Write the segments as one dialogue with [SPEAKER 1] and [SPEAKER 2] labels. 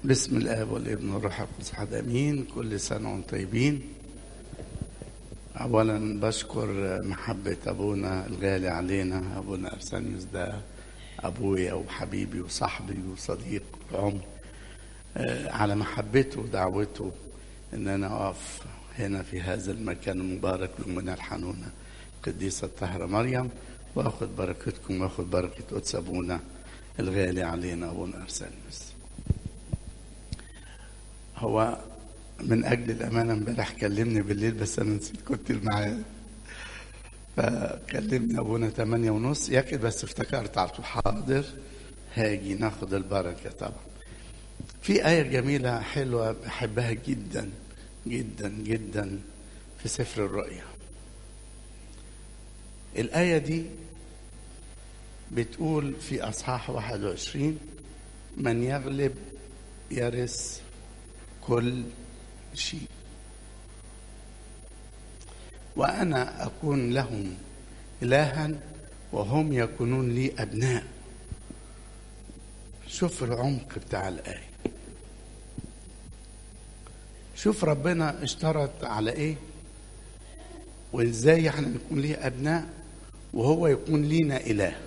[SPEAKER 1] بسم الاب والابن والروح القدس حد امين كل سنه وانتم طيبين اولا بشكر محبه ابونا الغالي علينا ابونا ارسانيوس ده ابويا وحبيبي وصاحبي وصديق عمر آه، على محبته ودعوته ان انا اقف هنا في هذا المكان المبارك بمنى الحنونه القديسه الطاهره مريم واخد بركتكم واخد بركه قدس ابونا الغالي علينا ابونا ارسانيوس هو من اجل الامانه امبارح كلمني بالليل بس انا نسيت كنت معاه فكلمني ابونا تمانية ونص ياكل بس افتكرت على طول حاضر هاجي ناخد البركه طبعا في آية جميلة حلوة بحبها جدا جدا جدا في سفر الرؤيا الآية دي بتقول في أصحاح 21 من يغلب يرث كل شيء وأنا أكون لهم إلها وهم يكونون لي أبناء شوف العمق بتاع الآية شوف ربنا اشترط على ايه وازاي احنا نكون ليه ابناء وهو يكون لينا اله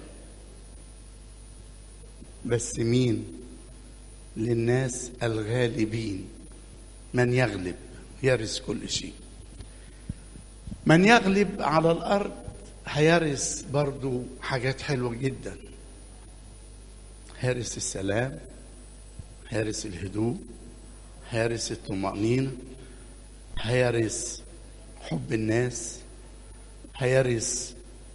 [SPEAKER 1] بس مين للناس الغالبين من يغلب يرث كل شيء من يغلب على الارض هيرث برضو حاجات حلوه جدا هيرث السلام هيرث الهدوء هيرث الطمأنينة هيرث حب الناس هيرث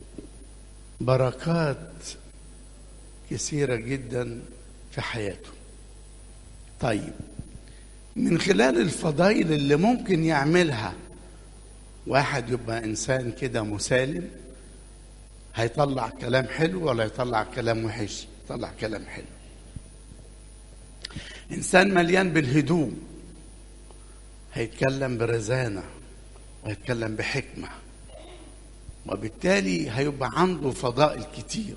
[SPEAKER 1] بركات كثيرة جدا في حياته طيب من خلال الفضائل اللي ممكن يعملها واحد يبقى إنسان كده مسالم هيطلع كلام حلو ولا يطلع كلام وحش يطلع كلام حلو انسان مليان بالهدوء هيتكلم برزانه وهيتكلم بحكمه وبالتالي هيبقى عنده فضائل كتير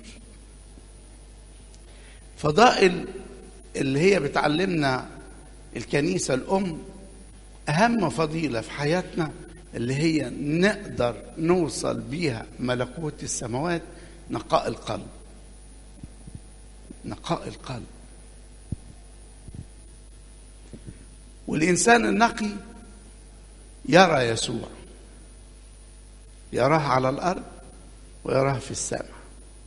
[SPEAKER 1] فضائل اللي هي بتعلمنا الكنيسه الام اهم فضيله في حياتنا اللي هي نقدر نوصل بيها ملكوت السماوات نقاء القلب نقاء القلب والإنسان النقي يرى يسوع يراه على الأرض ويراه في السماء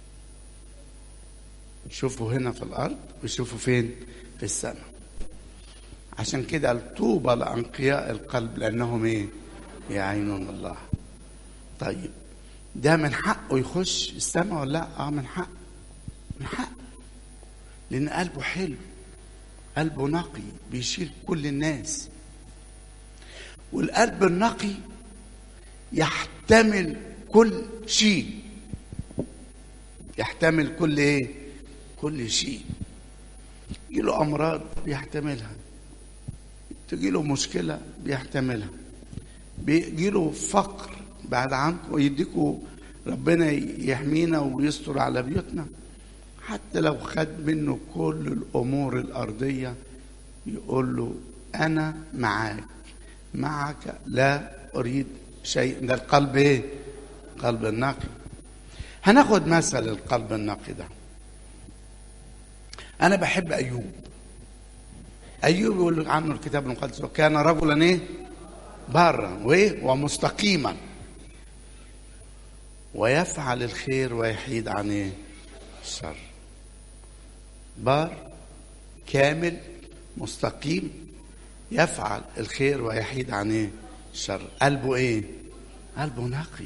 [SPEAKER 1] يشوفه هنا في الأرض ويشوفه فين في السماء عشان كده قال طوبى لأنقياء القلب لأنهم إيه يعينون الله طيب ده من حقه يخش السماء ولا لا اه من حق من حق لأن قلبه حلو قلبه نقي بيشيل كل الناس والقلب النقي يحتمل كل شيء يحتمل كل ايه كل شيء يجيله امراض بيحتملها تجيله مشكله بيحتملها بيجيله فقر بعد عنكم ويديكوا ربنا يحمينا ويستر على بيوتنا حتى لو خد منه كل الامور الارضيه يقول له انا معاك معك لا اريد شيء ده القلب ايه قلب النقي هناخد مثل القلب النقي ده انا بحب ايوب ايوب يقول عنه الكتاب المقدس وكان رجلا ايه برا وايه ومستقيما ويفعل الخير ويحيد عن ايه الشر بار كامل مستقيم يفعل الخير ويحيد عن ايه الشر قلبه ايه قلبه نقي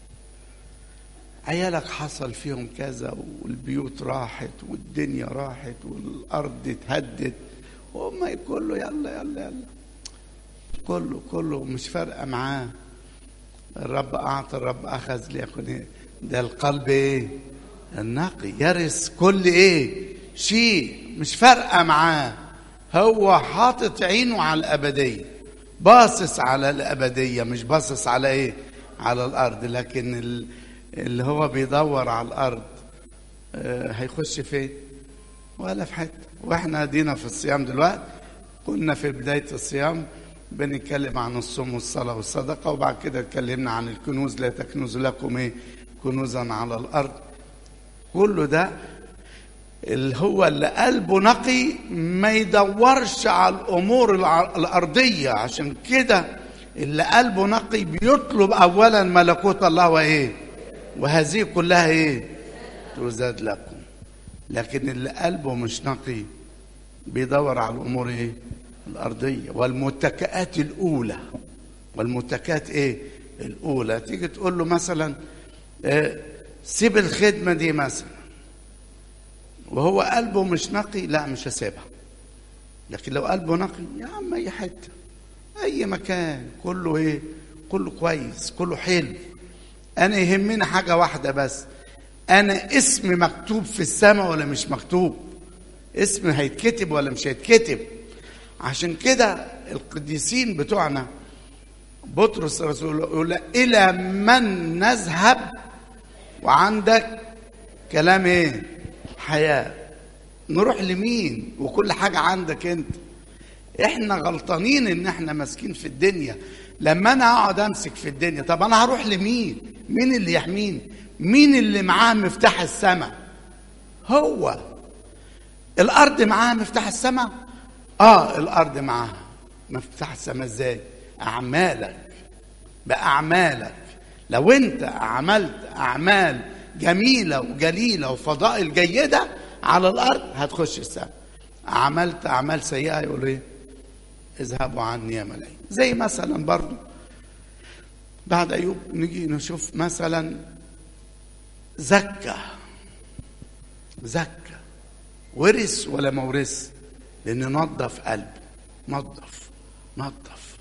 [SPEAKER 1] عيالك حصل فيهم كذا والبيوت راحت والدنيا راحت والارض اتهدت وهم كله يلا يلا يلا كله كله مش فارقه معاه الرب اعطى الرب اخذ ليكن ايه ده القلب ايه النقي يرث كل ايه شيء مش فارقه معاه هو حاطط عينه على الابديه باصص على الابديه مش باصص على ايه على الارض لكن اللي هو بيدور على الارض آه، هيخش فين ولا في حته واحنا دينا في الصيام دلوقتي كنا في بداية الصيام بنتكلم عن الصوم والصلاة والصدقة وبعد كده اتكلمنا عن الكنوز لا تكنز لكم ايه كنوزا على الأرض كله ده اللي هو اللي قلبه نقي ما يدورش على الأمور الأرضية عشان كده اللي قلبه نقي بيطلب أولا ملكوت الله وإيه وهذه كلها إيه تزاد لكم لكن اللي قلبه مش نقي بيدور على الامور ايه الارضيه والمتكئات الاولى والمتكئات ايه الاولى تيجي تقول له مثلا آه سيب الخدمه دي مثلا وهو قلبه مش نقي لا مش هسيبها لكن لو قلبه نقي يا عم اي حته اي مكان كله ايه كله كويس كله حلو انا يهمني حاجه واحده بس انا اسمي مكتوب في السماء ولا مش مكتوب اسمي هيتكتب ولا مش هيتكتب عشان كده القديسين بتوعنا بطرس الرسول يقول الى من نذهب وعندك كلام ايه حياه نروح لمين وكل حاجه عندك انت احنا غلطانين ان احنا ماسكين في الدنيا لما انا اقعد امسك في الدنيا طب انا هروح لمين مين اللي يحميني مين اللي معاه مفتاح السماء هو الارض معاها مفتاح السماء اه الارض معاها مفتاح السماء ازاي اعمالك باعمالك لو انت عملت اعمال جميله وجليله وفضائل جيده على الارض هتخش السماء عملت اعمال سيئه يقول ايه اذهبوا عني يا ملايين زي مثلا برضو بعد ايوب نيجي نشوف مثلا زكى زكى ورث ولا ما ورث لان نظف قلبه نظف نظف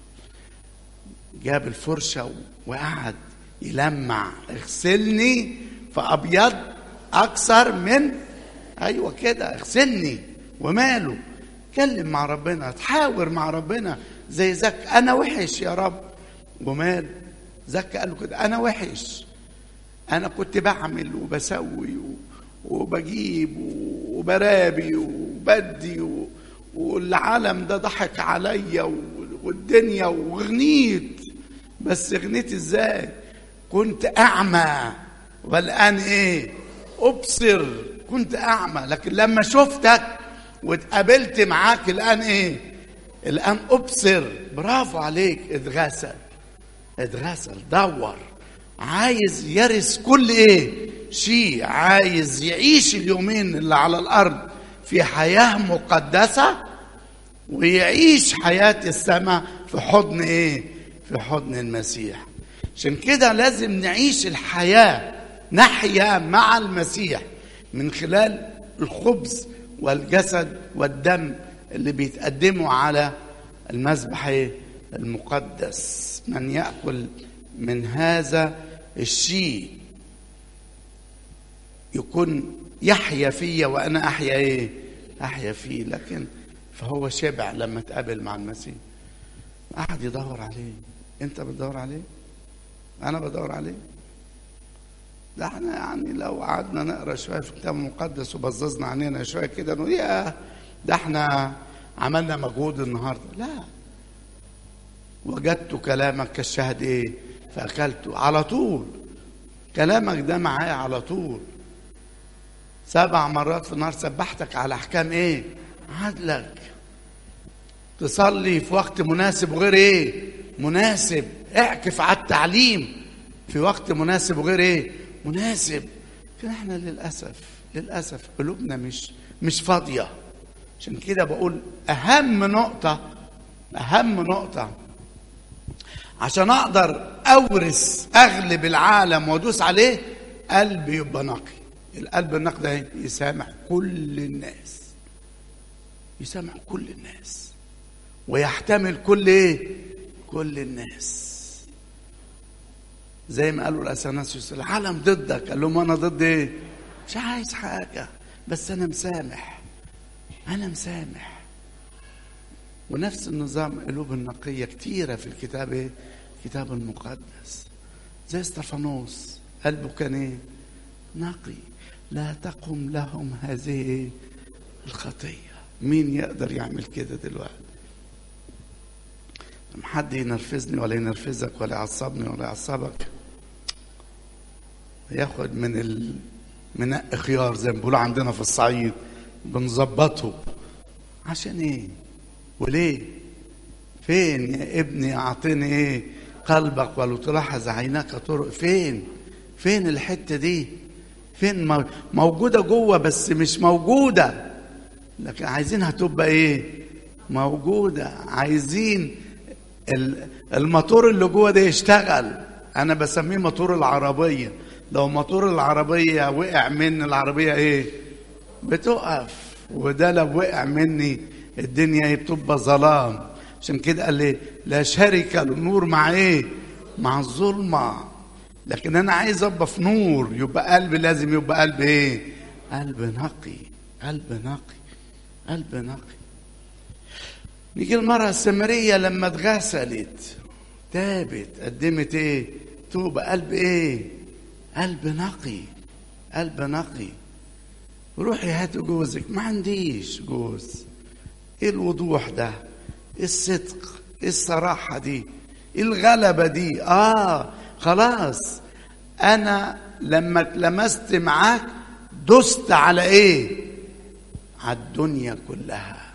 [SPEAKER 1] جاب الفرشه وقعد يلمع اغسلني فابيض اكثر من ايوه كده اغسلني وماله اتكلم مع ربنا تحاور مع ربنا زي زك انا وحش يا رب ومال زك قال له كده انا وحش انا كنت بعمل وبسوي وبجيب وبرابي وبدي والعالم ده ضحك عليا والدنيا وغنيت بس غنيت ازاي كنت اعمى والان ايه ابصر كنت اعمى لكن لما شفتك واتقابلت معاك الان ايه الان ابصر برافو عليك اتغسل اتغسل دور عايز يرث كل ايه شيء عايز يعيش اليومين اللي على الارض في حياه مقدسه ويعيش حياه السماء في حضن ايه في حضن المسيح عشان كده لازم نعيش الحياه نحيا مع المسيح من خلال الخبز والجسد والدم اللي بيتقدموا على المذبح المقدس من ياكل من هذا الشيء يكون يحيا فيا وانا احيا ايه احيا فيه لكن فهو شبع لما تقابل مع المسيح قعد يدور عليه انت بتدور عليه انا بدور عليه ده احنا يعني لو قعدنا نقرا شويه في الكتاب المقدس وبززنا عننا شويه كده نقول يا ده احنا عملنا مجهود النهارده لا وجدت كلامك كالشهد ايه فاكلته على طول كلامك ده معايا على طول سبع مرات في النهار سبحتك على احكام ايه عدلك تصلي في وقت مناسب وغير ايه مناسب اعكف على التعليم في وقت مناسب وغير ايه مناسب لكن احنا للاسف للاسف قلوبنا مش مش فاضيه عشان كده بقول اهم نقطه اهم نقطه عشان اقدر اورث اغلب العالم وادوس عليه قلبي يبقى نقي القلب النقي ده يسامح كل الناس يسامح كل الناس ويحتمل كل ايه كل الناس زي ما قالوا الاثناسيوس العالم ضدك قال لهم انا ضد ايه مش عايز حاجه بس انا مسامح انا مسامح ونفس النظام قلوب النقية كتيرة في الكتاب ايه؟ الكتاب المقدس زي استفانوس قلبه كان ايه؟ نقي لا تقم لهم هذه الخطية مين يقدر يعمل كده دلوقتي لما حد ينرفزني ولا ينرفزك ولا يعصبني ولا يعصبك ياخد من ال... منقي خيار زي ما بيقولوا عندنا في الصعيد بنظبطه عشان ايه وليه فين يا ابني اعطيني ايه قلبك ولو تلاحظ عيناك طرق فين فين الحته دي فين مو- موجوده جوه بس مش موجوده لكن عايزينها تبقى ايه موجوده عايزين ال- الموتور اللي جوه ده يشتغل انا بسميه موتور العربيه لو موتور العربيه وقع من العربيه ايه بتقف وده لو وقع مني الدنيا ايه بتبقى ظلام عشان كده قال لي لا شركه للنور مع ايه مع الظلمه لكن انا عايز ابقى في نور يبقى قلبي لازم يبقى قلب ايه قلب نقي قلب نقي قلب نقي نيجي المرأة السامرية لما اتغسلت تابت قدمت ايه توبة قلب ايه قلب نقي قلب نقي روحي هاتي جوزك ما عنديش جوز ايه الوضوح ده ايه الصدق ايه الصراحة دي ايه الغلبة دي اه خلاص انا لما اتلمست معاك دست على ايه على الدنيا كلها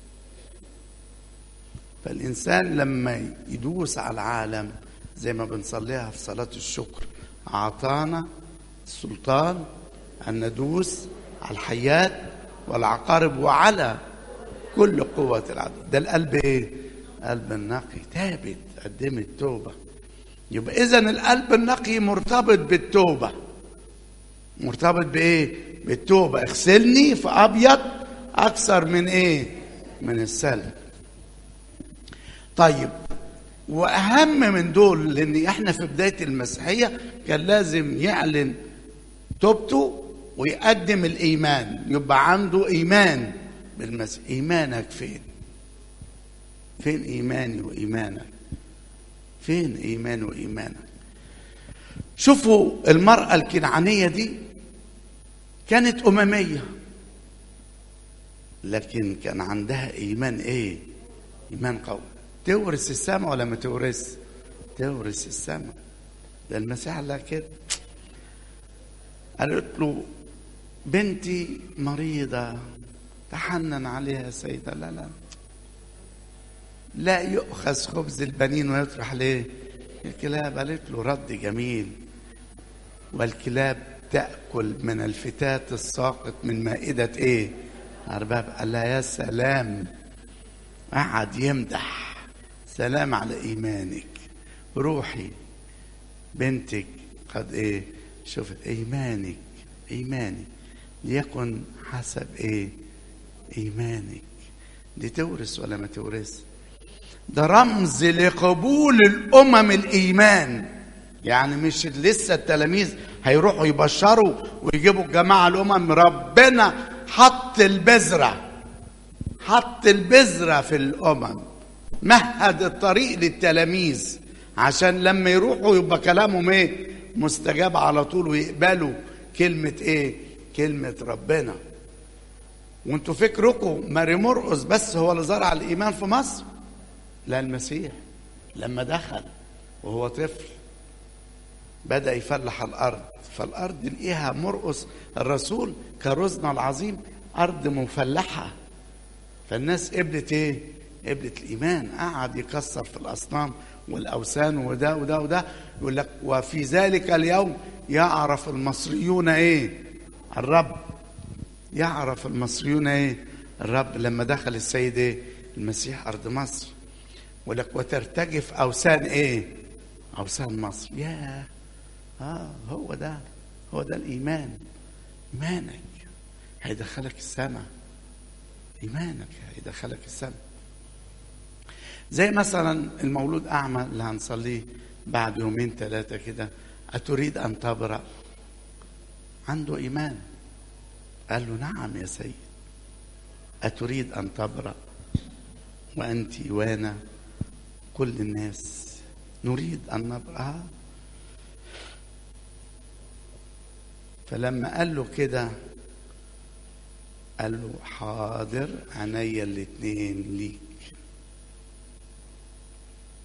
[SPEAKER 1] فالإنسان لما يدوس على العالم زي ما بنصليها في صلاة الشكر أعطانا السلطان أن ندوس على الحيات والعقارب وعلى كل قوة العدو ده القلب إيه؟ قلب النقي تابت قدمت توبة يبقى إذا القلب النقي مرتبط بالتوبة مرتبط بإيه؟ بالتوبة اغسلني في أبيض أكثر من إيه؟ من السلب طيب واهم من دول لان احنا في بدايه المسيحيه كان لازم يعلن توبته ويقدم الايمان يبقى عنده ايمان بالمسيح ايمانك فين فين ايماني وايمانك فين ايمان وايمانك شوفوا المراه الكنعانيه دي كانت امميه لكن كان عندها ايمان ايه ايمان قوي تورث السماء ولا ما تورث تورث السماء ده المسيح قال لها كده قالت له بنتي مريضة تحنن عليها يا سيدة لا لا لا يؤخذ خبز البنين ويطرح ليه الكلاب قالت له رد جميل والكلاب تأكل من الفتات الساقط من مائدة ايه أرباب قال لها يا سلام قعد يمدح سلام على ايمانك روحي بنتك قد ايه شوف ايمانك ايمانك ليكن حسب ايه ايمانك دي تورث ولا ما تورث ده رمز لقبول الامم الايمان يعني مش لسه التلاميذ هيروحوا يبشروا ويجيبوا الجماعه الامم ربنا حط البذره حط البذره في الامم مهد الطريق للتلاميذ عشان لما يروحوا يبقى كلامهم ايه مستجاب على طول ويقبلوا كلمة ايه كلمة ربنا وانتوا فكركم ماري مرقس بس هو اللي زرع الايمان في مصر لا المسيح لما دخل وهو طفل بدأ يفلح الأرض فالأرض لقيها مرقس الرسول كرزنا العظيم أرض مفلحة فالناس قبلت ايه قبلة الإيمان قعد يكسر في الأصنام والأوثان وده وده وده يقول لك وفي ذلك اليوم يعرف المصريون إيه الرب يعرف المصريون إيه الرب لما دخل السيد إيه المسيح أرض مصر يقول لك وترتجف أوثان إيه أوثان مصر يا آه هو ده هو ده الإيمان إيمانك هيدخلك السماء إيمانك هيدخلك السماء زي مثلا المولود أعمى اللي هنصليه بعد يومين ثلاثة كده أتريد أن تبرأ عنده إيمان قال له نعم يا سيد أتريد أن تبرأ وأنت وأنا كل الناس نريد أن نبرأ فلما قال له كده قال له حاضر عينيا الاتنين ليك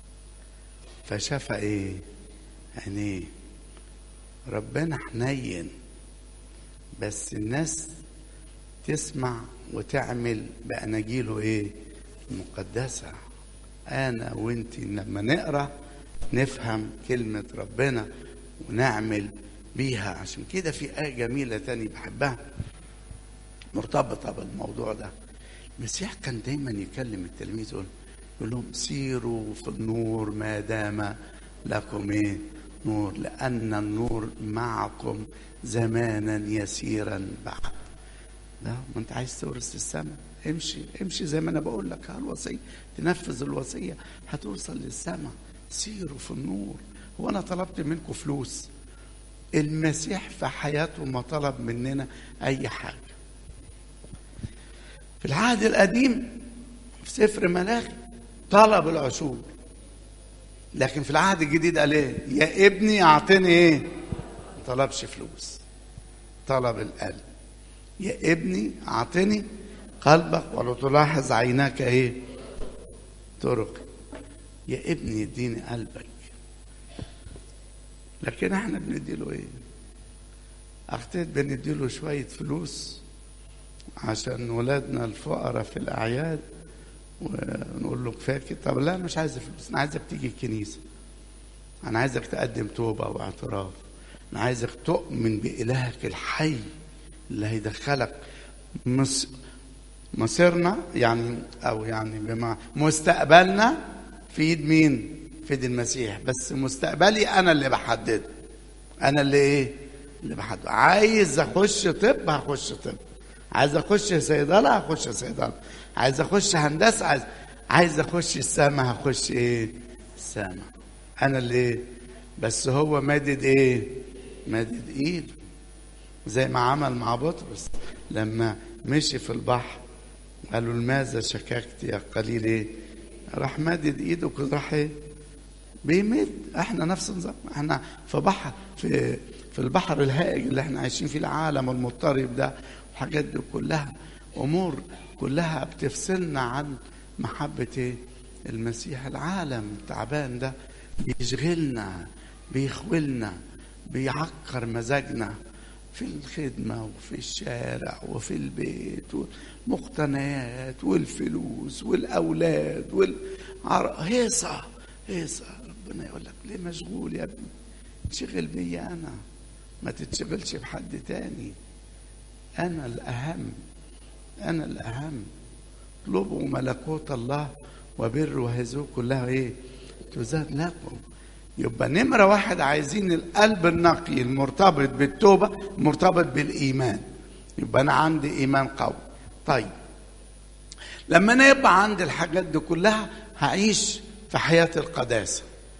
[SPEAKER 1] فشافها ايه عينيه ربنا حنين بس الناس تسمع وتعمل بأناجيله ايه المقدسة انا وانت لما نقرا نفهم كلمة ربنا ونعمل بيها عشان كده في آية جميلة تاني بحبها مرتبطة بالموضوع ده المسيح كان دايما يكلم التلاميذ يقول يقول لهم سيروا في النور ما دام لكم ايه نور لأن النور معكم زمانا يسيرا بعد لا ما انت عايز تورث السماء امشي امشي زي ما انا بقول لك الوصيه تنفذ الوصيه هتوصل للسماء سيروا في النور هو انا طلبت منكم فلوس المسيح في حياته ما طلب مننا اي حاجه في العهد القديم في سفر ملاخي طلب العشور لكن في العهد الجديد قال ايه يا ابني اعطني ايه ما طلبش فلوس طلب القلب يا ابني اعطني قلبك ولو تلاحظ عيناك ايه طرق يا ابني اديني قلبك لكن احنا بنديله ايه اخطيت بنديله شوية فلوس عشان ولادنا الفقراء في الاعياد ونقول له كفايه كده طب لا مش عايز فلوس انا عايزك تيجي الكنيسه انا عايزك تقدم توبه واعتراف انا عايزك تؤمن بالهك الحي اللي هيدخلك مص... مصيرنا يعني او يعني بما مستقبلنا في ايد مين في ايد المسيح بس مستقبلي انا اللي بحدده انا اللي ايه اللي بحدده عايز اخش طب هخش طب عايز اخش صيدله هخش صيدله عايز اخش هندسه عايز عايز اخش السما هخش ايه السما انا اللي ايه بس هو مادد ايه مادد ايده زي ما عمل مع بطرس لما مشي في البحر قالوا لماذا شككت يا قليل ايه راح مادد ايده كده راح ايه بيمد احنا نفس النظام احنا في بحر في في البحر الهائج اللي احنا عايشين فيه العالم المضطرب ده الحاجات دي كلها امور كلها بتفصلنا عن محبة ايه المسيح العالم التعبان ده بيشغلنا بيخولنا بيعكر مزاجنا في الخدمة وفي الشارع وفي البيت والمقتنيات والفلوس والأولاد والعر... هيصة هيصة ربنا يقول لك ليه مشغول يا ابني انشغل بيا أنا ما تتشغلش بحد تاني أنا الأهم أنا الأهم اطلبوا ملكوت الله وبر وهذه كلها إيه تزاد لكم يبقى نمرة واحد عايزين القلب النقي المرتبط بالتوبة مرتبط بالإيمان يبقى أنا عندي إيمان قوي طيب لما أنا يبقى عندي الحاجات دي كلها هعيش في حياة القداسة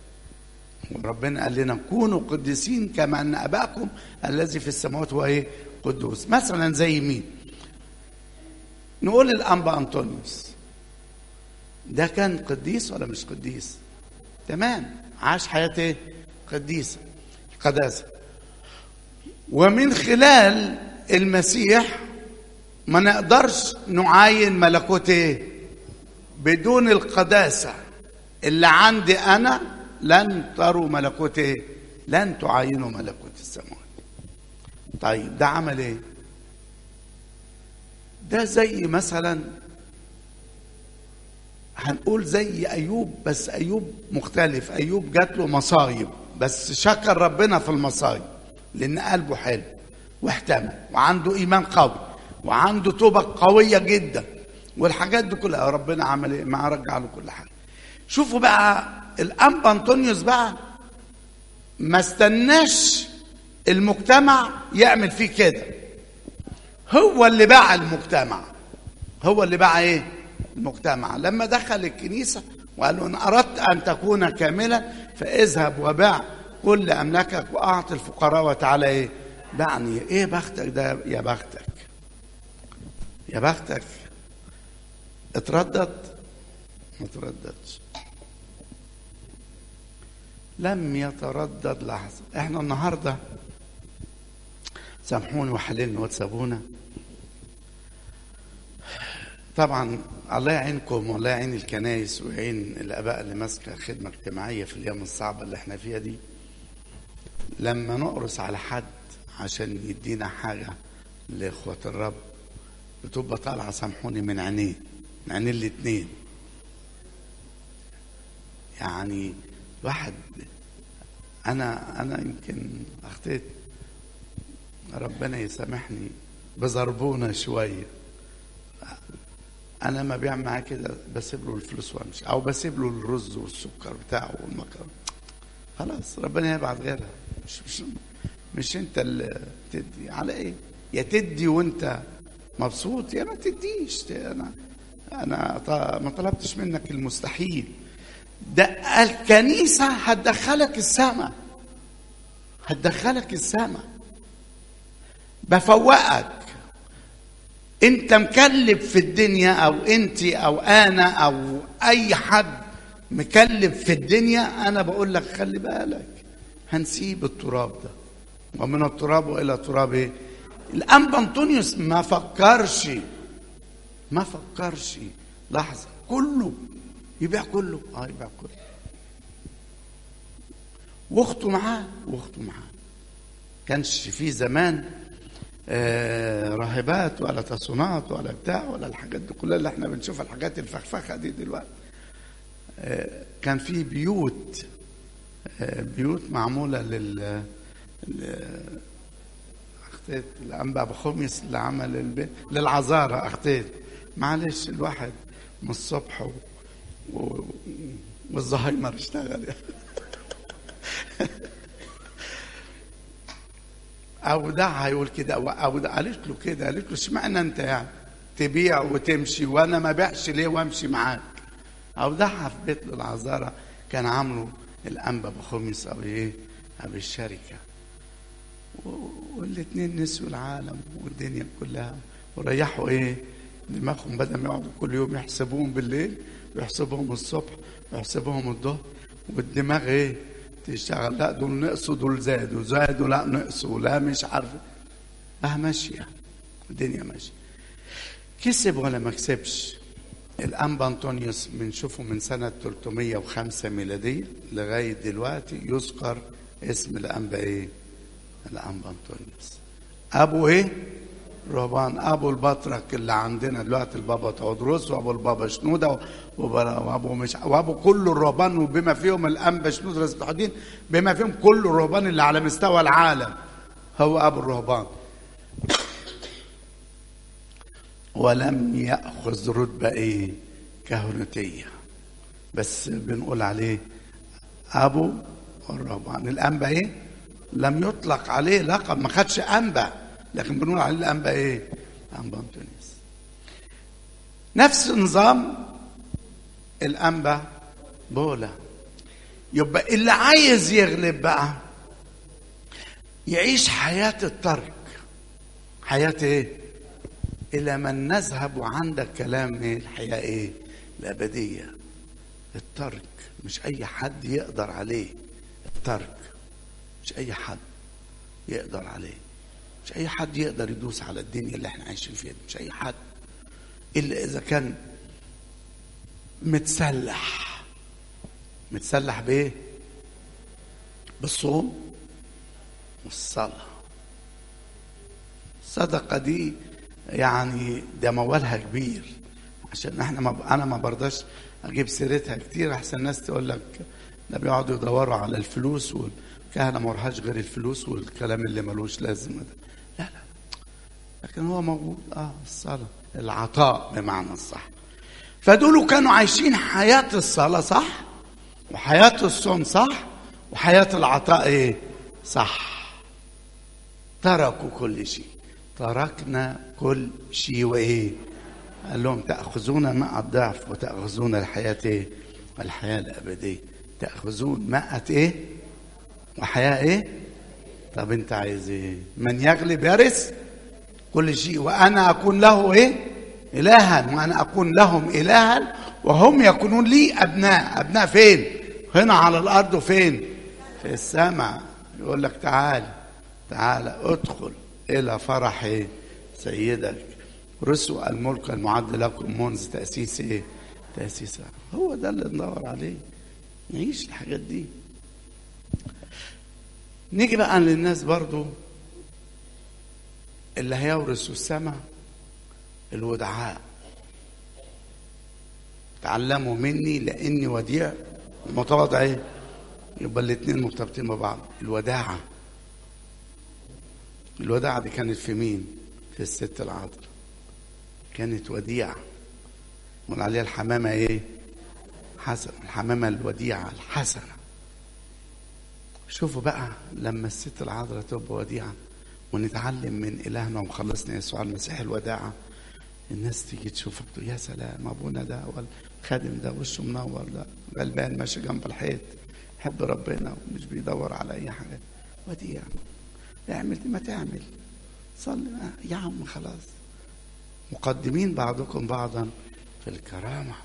[SPEAKER 1] وربنا قال لنا كونوا قديسين كما أن أباكم الذي في السماوات هو إيه قدوس مثلا زي مين نقول الأنبا أنطونيوس ده كان قديس ولا مش قديس تمام عاش حياة ايه قديسة قداسة ومن خلال المسيح ما نقدرش نعاين ملكوت ايه بدون القداسة اللي عندي أنا لن تروا ملكوت ايه لن تعاينوا ملكوت السماوات طيب ده عمل ايه ده زي مثلا هنقول زي ايوب بس ايوب مختلف ايوب جات له مصايب بس شكر ربنا في المصايب لان قلبه حلو واحتمل وعنده ايمان قوي وعنده توبه قويه جدا والحاجات دي كلها ربنا عمل ايه معاه رجع له كل حاجه شوفوا بقى الانبا انطونيوس بقى ما استناش المجتمع يعمل فيه كده هو اللي باع المجتمع هو اللي باع ايه المجتمع لما دخل الكنيسة وقال له إن أردت أن تكون كاملا فاذهب وباع كل أملاكك وأعط الفقراء وتعالى إيه دعني إيه بختك ده يا بختك يا بختك اتردد ما ترددش لم يتردد لحظة احنا النهاردة سامحوني وحللنا وتسابونا طبعا الله يعينكم والله يعين الكنايس ويعين الاباء اللي ماسكه خدمه اجتماعيه في الايام الصعبه اللي احنا فيها دي لما نقرص على حد عشان يدينا حاجه لاخوه الرب بتبقى طالعه سامحوني من عينيه من عينين الاتنين يعني واحد انا انا يمكن اخطيت ربنا يسامحني بزربونه شويه انا ما بيعمل معاه كده بسيب له الفلوس وامشي او بسيب له الرز والسكر بتاعه والمكرونه خلاص ربنا يبعت غيرها مش مش مش انت اللي تدي على ايه يا تدي وانت مبسوط يا ما تديش انا انا ط- ما طلبتش منك المستحيل ده الكنيسه هتدخلك السماء هتدخلك السماء بفوقك انت مكلف في الدنيا او انت او انا او اي حد مكلف في الدنيا انا بقول لك خلي بالك هنسيب التراب ده ومن التراب والى تراب ايه الانبا انطونيوس ما فكرش ما فكرش لحظه كله يبيع كله اه يبيع كله واخته معاه واخته معاه كانش في زمان آه، راهبات ولا تصونات ولا بتاع ولا الحاجات دي كلها اللي احنا بنشوفها الحاجات الفخفخه دي دلوقتي آه، كان في بيوت آه، بيوت معموله لل ل- اخطيت الانبا ابو خميس اللي عمل البيت للعذارى اخطيت معلش الواحد من الصبح و... و... والزهايمر اشتغل او ده هيقول كده او او ده قالت له كده قالت له اشمعنى انت يعني تبيع وتمشي وانا ما بيعش ليه وامشي معاك او ده في بيت العذارى كان عامله الانبا ابو خميس او ايه او الشركه والاثنين نسوا العالم والدنيا كلها وريحوا ايه دماغهم بدل ما يقعدوا كل يوم يحسبوهم بالليل ويحسبوهم الصبح ويحسبوهم الظهر والدماغ ايه تشتغل لا دول نقصوا دول زادوا زادوا لا نقصوا لا مش عارف اه ماشيه الدنيا ماشيه كسب ولا ما كسبش الانبا انطونيوس بنشوفه من سنه 305 ميلاديه لغايه دلوقتي يذكر اسم الانبا ايه الانبا انطونيوس ابو ايه رهبان ابو البطرك اللي عندنا دلوقتي البابا تودروس وابو البابا شنوده وبرا- وابو مش وابو كل الرهبان وبما فيهم الانبا شنوده رئيس التحدين بما فيهم كل الرهبان اللي على مستوى العالم هو ابو الرهبان ولم ياخذ رتبه ايه كهنوتيه بس بنقول عليه ابو الرهبان الانبا ايه لم يطلق عليه لقب ما خدش انبا لكن بنقول عليه الانبا ايه انبا انطونيوس نفس نظام الانبا بولا يبقى اللي عايز يغلب بقى يعيش حياة الترك حياة ايه الى من نذهب وعندك كلام ايه الحياة ايه الابدية الترك مش اي حد يقدر عليه الترك مش اي حد يقدر عليه مش اي حد يقدر يدوس على الدنيا اللي احنا عايشين فيها دي. مش اي حد الا اذا كان متسلح متسلح بايه بالصوم والصلاه الصدقه دي يعني ده موالها كبير عشان احنا ما انا ما برضاش اجيب سيرتها كتير احسن الناس تقول لك ده بيقعدوا يدوروا على الفلوس والكهنه ما وراهاش غير الفلوس والكلام اللي ملوش لازمه ده لا لا لكن هو موجود اه الصلاه العطاء بمعنى الصح فدول كانوا عايشين حياه الصلاه صح وحياه الصوم صح وحياه العطاء ايه صح تركوا كل شيء تركنا كل شيء وايه قال لهم تأخذون ماء الضعف وتأخذون الحياة ايه الحياة الأبدية تأخذون ماء ايه وحياة ايه طب انت عايز ايه من يغلب يرث كل شيء وأنا أكون له ايه إلها وأنا أكون لهم إلها وهم يكونون لي أبناء أبناء فين هنا على الأرض وفين في السماء يقول لك تعال تعال ادخل إلى فرح إيه؟ سيدك رسوا الملك المعد لكم منذ تأسيس ايه؟ تأسيس هو ده اللي ندور عليه نعيش الحاجات دي نيجي بقى للناس برضو اللي هيورثوا السماء الودعاء تعلموا مني لاني وديع متواضع ايه يبقى الاثنين مرتبطين ببعض الوداعه الوداعه دي كانت في مين في الست العذراء كانت وديعه قول عليها الحمامه ايه حسن الحمامه الوديعه الحسنه شوفوا بقى لما الست العذراء تبقى وديعه ونتعلم من إلهنا ومخلصنا يسوع المسيح الوداعة الناس تيجي تشوفك تقول يا سلام أبونا ده والخادم ده وشه منور ده غلبان ماشي جنب الحيط يحب ربنا ومش بيدور على أي حاجة وديع اعمل دي ما تعمل صلي يا عم خلاص مقدمين بعضكم بعضا في الكرامة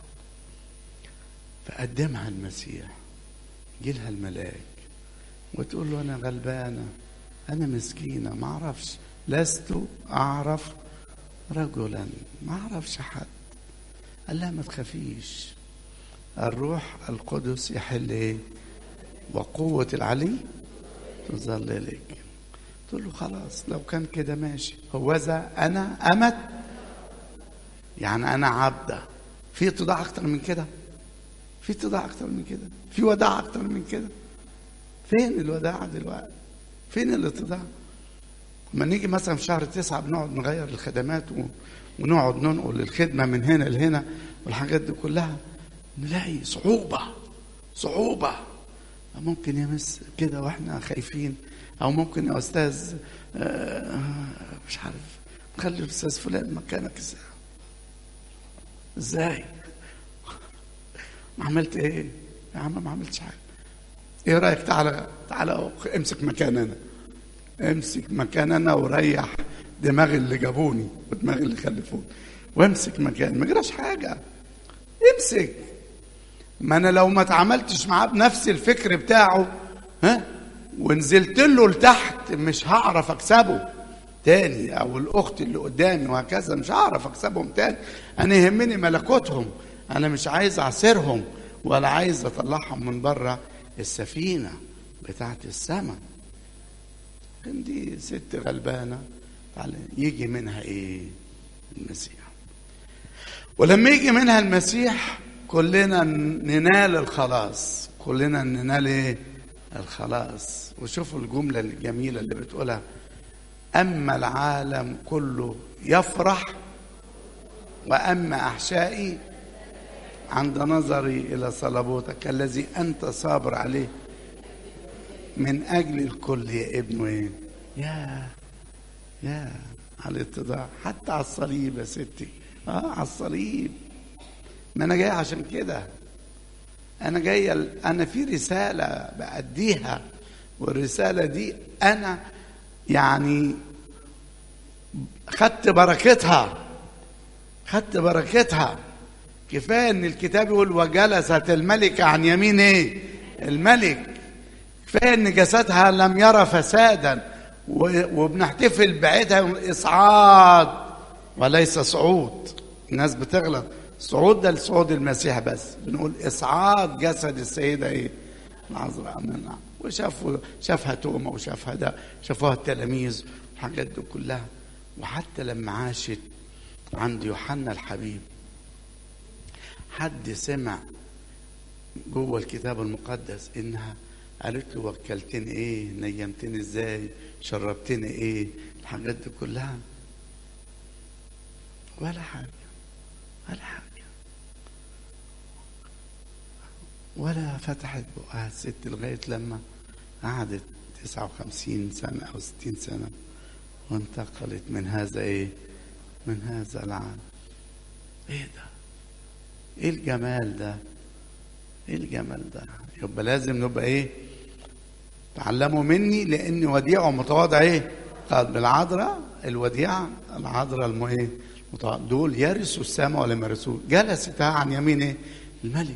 [SPEAKER 1] فقدمها المسيح جيلها الملاك وتقول له أنا غلبانة أنا مسكينة ما أعرفش لست أعرف رجلا ما أعرفش حد قال لها ما تخافيش الروح القدس يحل إيه وقوة العلي تظللك تقول له خلاص لو كان كده ماشي هوذا أنا أمت يعني أنا عبدة في اتضاع أكتر من كده في اتضاع أكتر من كده في وداع أكتر من كده فين الوداعة دلوقتي فين الاتضاع لما نيجي مثلا في شهر تسعة بنقعد نغير الخدمات ونقعد ننقل الخدمة من هنا لهنا والحاجات دي كلها نلاقي صعوبة صعوبة ممكن يمس كده واحنا خايفين او ممكن يا استاذ مش عارف خلي الاستاذ فلان مكانك ازاي ازاي ما عملت ايه يا عم ما عملتش حاجه ايه رايك تعالى تعالى امسك مكاننا امسك مكاننا وريح دماغ اللي جابوني ودماغ اللي خلفوني وامسك مكان ما جراش حاجه امسك ما انا لو ما اتعاملتش معاه بنفس الفكر بتاعه ها ونزلت له لتحت مش هعرف اكسبه تاني او الاخت اللي قدامي وهكذا مش هعرف اكسبهم تاني انا يهمني ملكوتهم انا مش عايز اعسرهم ولا عايز اطلعهم من بره السفينه بتاعت السماء كان دي ست غلبانه يجي منها ايه المسيح ولما يجي منها المسيح كلنا ننال الخلاص كلنا ننال ايه الخلاص وشوفوا الجملة الجميلة اللي بتقولها أما العالم كله يفرح وأما أحشائي عند نظري إلى صلبوتك الذي أنت صابر عليه من أجل الكل يا ابن إيه يا يا على الاتضاع حتى على الصليب يا ستي اه على الصليب ما انا جاي عشان كده انا جاي انا في رساله باديها والرساله دي انا يعني خدت بركتها خدت بركتها كفايه ان الكتاب يقول وجلست الملكه عن يمين ايه الملك كفايه ان جسدها لم يرى فسادا وبنحتفل بعيدها اصعاد وليس صعود الناس بتغلط صعود ده لصعود المسيح بس بنقول اصعاد جسد السيده ايه العذراء منها وشافوا شافها توما وشافها ده شافوها التلاميذ الحاجات دي كلها وحتى لما عاشت عند يوحنا الحبيب حد سمع جوه الكتاب المقدس انها قالت له وكلتني ايه نيمتني ازاي شربتني ايه الحاجات دي كلها ولا حاجه ولا حاجه ولا فتحت بقها الست لغايه لما قعدت 59 سنه او 60 سنه وانتقلت من هذا ايه من هذا العالم ايه ده ايه الجمال ده ايه الجمال ده يبقى لازم نبقى ايه تعلموا مني لاني وديع ومتواضع ايه قال بالعذراء الوديعة العذراء المو ايه دول يرثوا السماء ولا يرثوا جلست عن يمين ايه الملك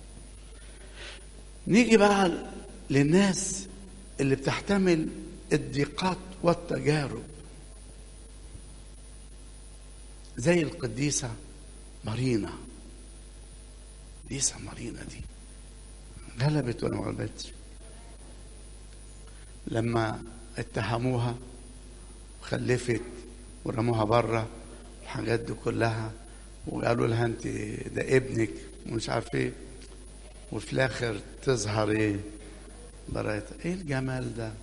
[SPEAKER 1] نيجي بقى للناس اللي بتحتمل الضيقات والتجارب زي القديسة مارينا قديسة مارينا دي غلبت ولا ما غلبتش لما اتهموها وخلفت ورموها بره الحاجات دي كلها وقالوا لها انت ده ابنك ومش عارف ايه وفي الاخر تظهر ايه براءتها ايه الجمال ده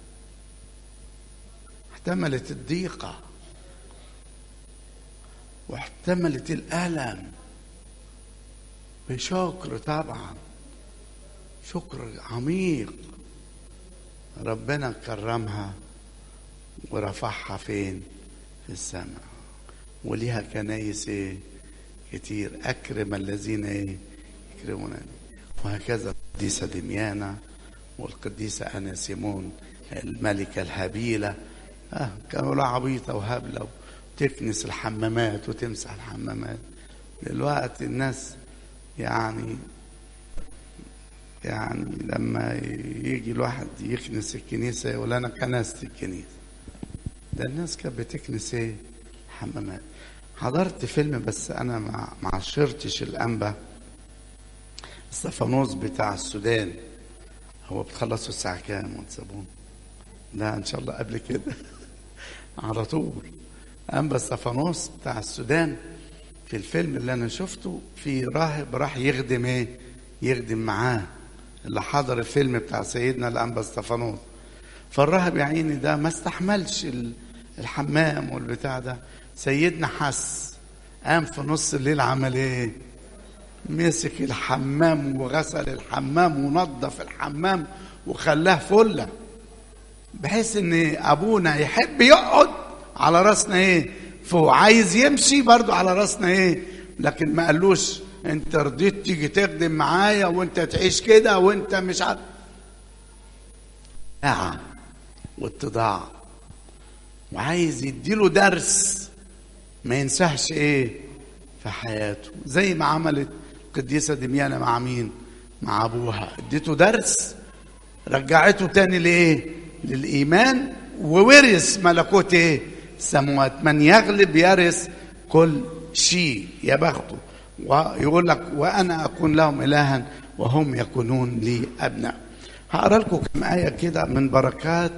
[SPEAKER 1] احتملت الضيقه واحتملت الالم بشكر طبعا شكر عميق ربنا كرمها ورفعها فين في السماء وليها كنايس ايه كتير اكرم الذين ايه يكرمونني وهكذا القديسه دميانه والقديسه انا سيمون الملكه الهبيله آه كانوا لا عبيطه وهبله وتكنس الحمامات وتمسح الحمامات دلوقتي الناس يعني يعني لما يجي الواحد يكنس الكنيسة يقول أنا كنست الكنيسة ده الناس كانت بتكنس ايه حمامات حضرت فيلم بس أنا ما ما عشرتش الأنبا استفانوس بتاع السودان هو بتخلصوا الساعة كام وتسابون لا إن شاء الله قبل كده على طول أنبا استفانوس بتاع السودان في الفيلم اللي أنا شفته في راهب راح يخدم إيه يخدم معاه اللي حضر الفيلم بتاع سيدنا الأنبا استفانوس فالراهب يا عيني ده ما استحملش الحمام والبتاع ده سيدنا حس قام في نص الليل عمل ايه مسك الحمام وغسل الحمام ونظف الحمام وخلاه فله بحيث ان ابونا يحب يقعد على راسنا ايه فوق عايز يمشي برضو على راسنا ايه لكن ما قالوش انت رضيت تيجي تخدم معايا وانت تعيش كده وانت مش عارف ساعة واتضاع وعايز يديله درس ما ينساش ايه في حياته زي ما عملت القديسة دميانة مع مين مع ابوها اديته درس رجعته تاني لايه للايمان وورث ملكوت ايه السماوات من يغلب يرث كل شيء يا بخته ويقول لك وانا اكون لهم الها وهم يكونون لي ابناء هقرا لكم كم ايه كده من بركات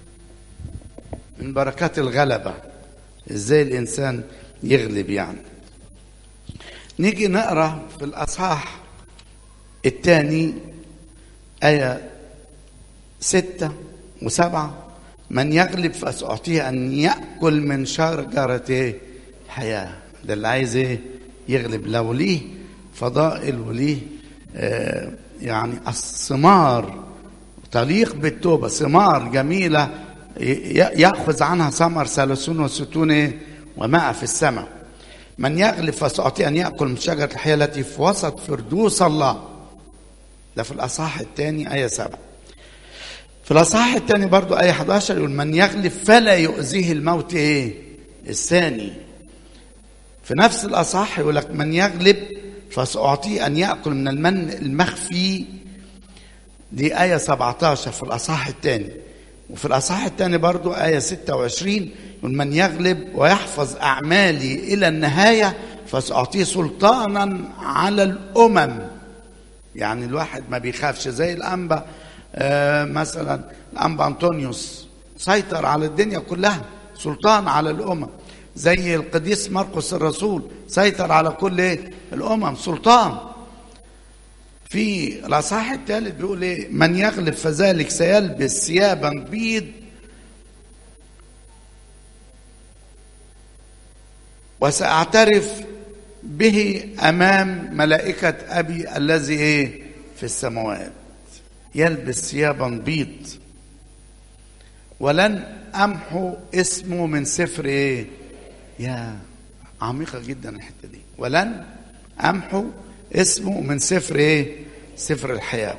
[SPEAKER 1] من بركات الغلبه ازاي الانسان يغلب يعني نيجي نقرا في الاصحاح الثاني ايه ستة وسبعة من يغلب فسأعطيه أن يأكل من شجرة الحياة ده اللي عايز إيه يغلب لو ليه فضائل وليه آه يعني الثمار تليق بالتوبة ثمار جميلة يأخذ عنها ثمر ثلاثون وستون ومائة في السماء من يغلب فسأعطيه أن يأكل من شجرة الحياة التي في وسط فردوس الله ده في الأصحاح الثاني آية سبعة في الأصحاح الثاني برضو آية 11 يقول من يغلب فلا يؤذيه الموت إيه الثاني في نفس الأصحاح يقول لك من يغلب فسأعطيه أن يأكل من المن المخفي دي آية 17 في الأصحاح الثاني وفي الأصحاح الثاني برضو آية 26 يقول من يغلب ويحفظ أعمالي إلى النهاية فسأعطيه سلطانا على الأمم يعني الواحد ما بيخافش زي الأنبا آه مثلا الأنبا أنطونيوس سيطر على الدنيا كلها سلطان على الأمم زي القديس مرقس الرسول سيطر على كل إيه؟ الأمم سلطان في الأصحاح الثالث بيقول إيه من يغلب فذلك سيلبس ثيابا بيض وسأعترف به أمام ملائكة أبي الذي إيه في السماوات يلبس ثيابا بيض ولن أمحو اسمه من سفر إيه يا عميقة جدا الحتة دي ولن أمحو اسمه من سفر إيه سفر الحياة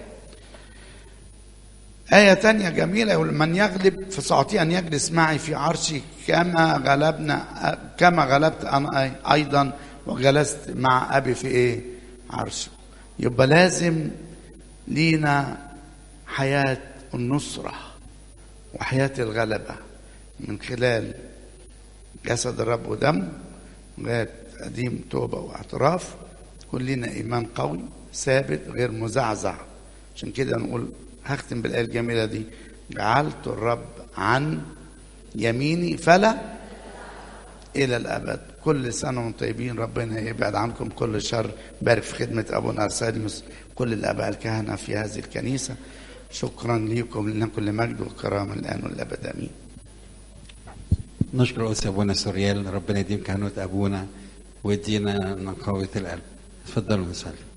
[SPEAKER 1] آية تانية جميلة يقول من يغلب فسأعطيه أن يجلس معي في عرشي كما غلبنا كما غلبت أنا أيضا وجلست مع أبي في إيه عرشه يبقى لازم لينا حياة النصرة وحياة الغلبة من خلال جسد الرب ودم لغاية قديم توبة واعتراف كلنا إيمان قوي ثابت غير مزعزع عشان كده نقول هختم بالآية الجميلة دي جعلت الرب عن يميني فلا إلى الأبد كل سنة وانتم طيبين ربنا يبعد عنكم كل شر بارك في خدمة أبونا أرسانيوس كل الآباء الكهنة في هذه الكنيسة شكرا لكم لنا كل مجد وكرامة الآن والأبد آمين
[SPEAKER 2] نشكر أستاذ أبونا سوريال ربنا يديم كهنوت أبونا ويدينا نقاوة القلب اتفضلوا نصلي